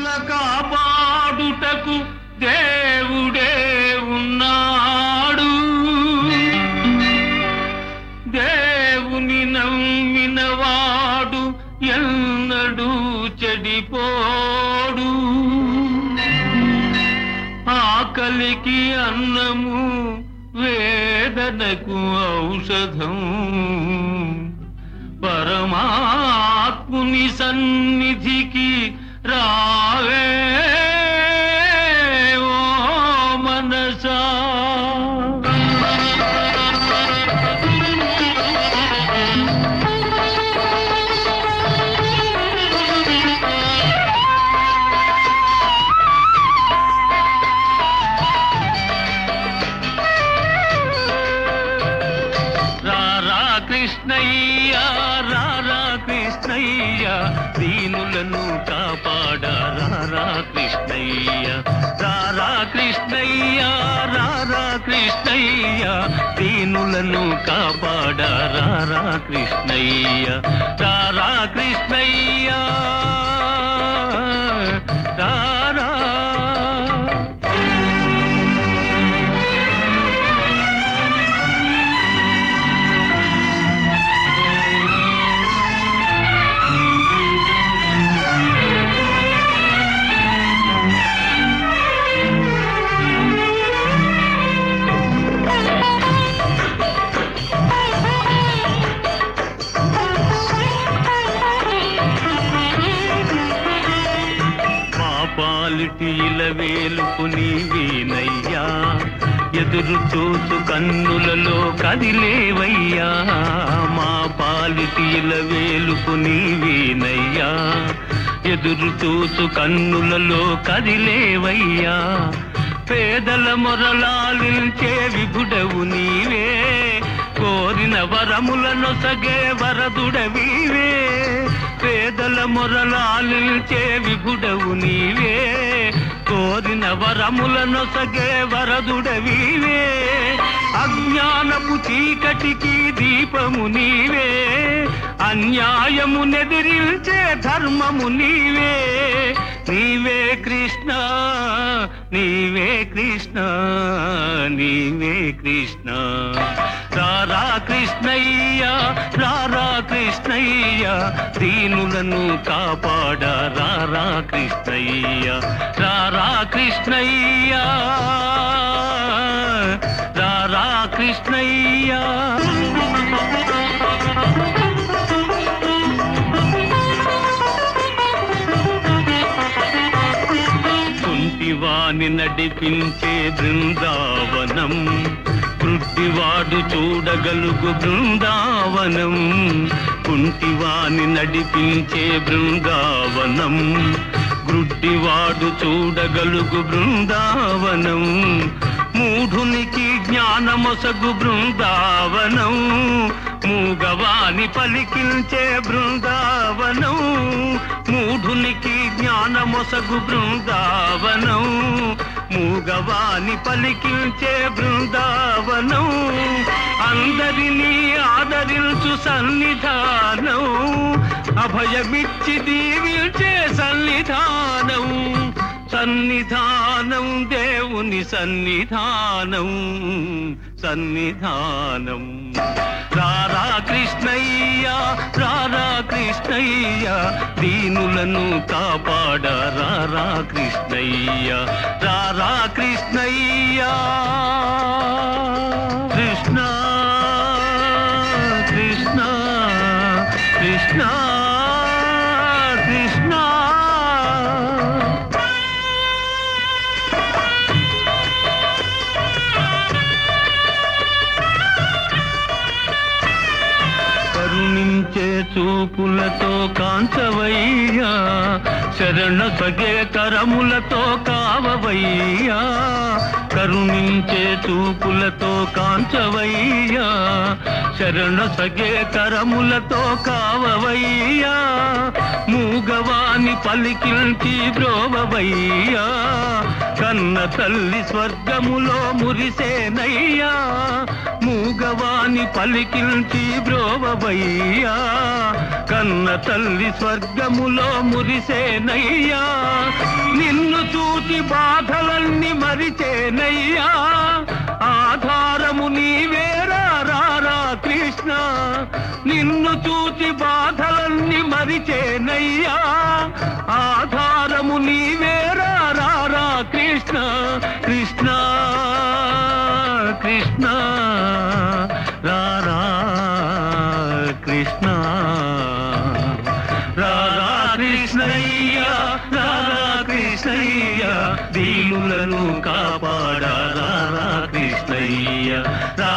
కాపాడుటకు దేవుడే ఉన్నాడు దేవుని నమ్మినవాడు ఎన్నడూ చెడిపోడు ఆకలికి అన్నము వేదనకు ఔషధం పరమాత్ముని సన్నిధికి రావే ఓ మనసా రారా కృష్ణయ్య రారా కృష్ణయ్య దీనులను కాపాడ రారా కృష్ణయ్య రారా కృష్ణయ్య రారా కృష్ణయ్య దీనులను కాపాడ రారా కృష్ణయ్య రారా కృష్ణయ్య రారా మా పాలిటి ఇలవేలుపు నీవేనయ్యా ఎదురు చూసు కన్నులలో కదిలేవయ్యా మా పాలిటి ఇలవేలుపు నీవేనయ్యా ఎదురు చూసు కన్నులలో కదిలేవయ్యా పేదల మొరలాలించే విభుడవు నీవే కోరిన వరములను సగే వరదుడవీవే పేదల మొరలాలించే విభుడవు నీవే కోరిన వరములను సగే వరదుడవీవే అజ్ఞానపు చీకటికి దీపము నీవే అన్యాయము నెదిరించే ధర్మము నీవే నీవే కృష్ణ నీవే కృష్ణ నీవే కృష్ణ రారా కృష్ణయ్య రారా కృష్ణయ్య దీనులను కాపాడ రారా కృష్ణయ్య రారా కృష్ణయ్య రారా కృష్ణయ్య కుంటివాని నడిపించే బృందావనం కృట్టివాడు చూడగలుగు బృందావనం కుంటివాని నడిపించే బృందావనం గ్రుడ్డివాడు చూడగలుగు బృందావనం మూఢునికి జ్ఞానమొసగు బృందావనం మూగవాని పలికించే బృందావనం మూఢునికి జ్ఞానమొసగు బృందావనం మూగవాని పలికించే బృందావనం అందరినీ ఆదరించు సన్నిధానం అభయమిచ్చి దీవించే సన్నిధానం సన్నిధానం దేవుని సన్నిధానం సన్నిధానం రారా కృష్ణయ్య రారా కృష్ణయ్య దీనులను కాపాడ రారా కృష్ణయ్య రారా కృష్ణయ్య కృష్ణ కృష్ణ కృష్ణ కృష్ణ కరుణించే చూపులతో కాంచవయ్యా శరణ సగే కరములతో కావవయ్యా కరుణించే చూపులతో కాంచవయ్యా శరణ సగే కరములతో కావవయ్యా మూగవాని పలికించి బ్రోవవయ్యా కన్న తల్లి స్వర్గములో మురిసేనయ్యా మూగవాని పలికించి బ్రోవవయ్యా కన్న తల్లి స్వర్గములో మురిసేనయ్యా నిన్ను చూచి బాధలన్నీ మరిచేనయ్యా ఆధారము నీవేరా రారా కృష్ణ నిన్ను చూచి బాధలన్నీ మరిచేనయ్యా ఆధారము నీవేరా రారా కృష్ణ కృష్ణ కృష్ణ రారా కృష్ణ రారా కృష్ణయ్య రారా కృష్ణయ్య దీనులను కాపాడ రారా కృష్ణయ్య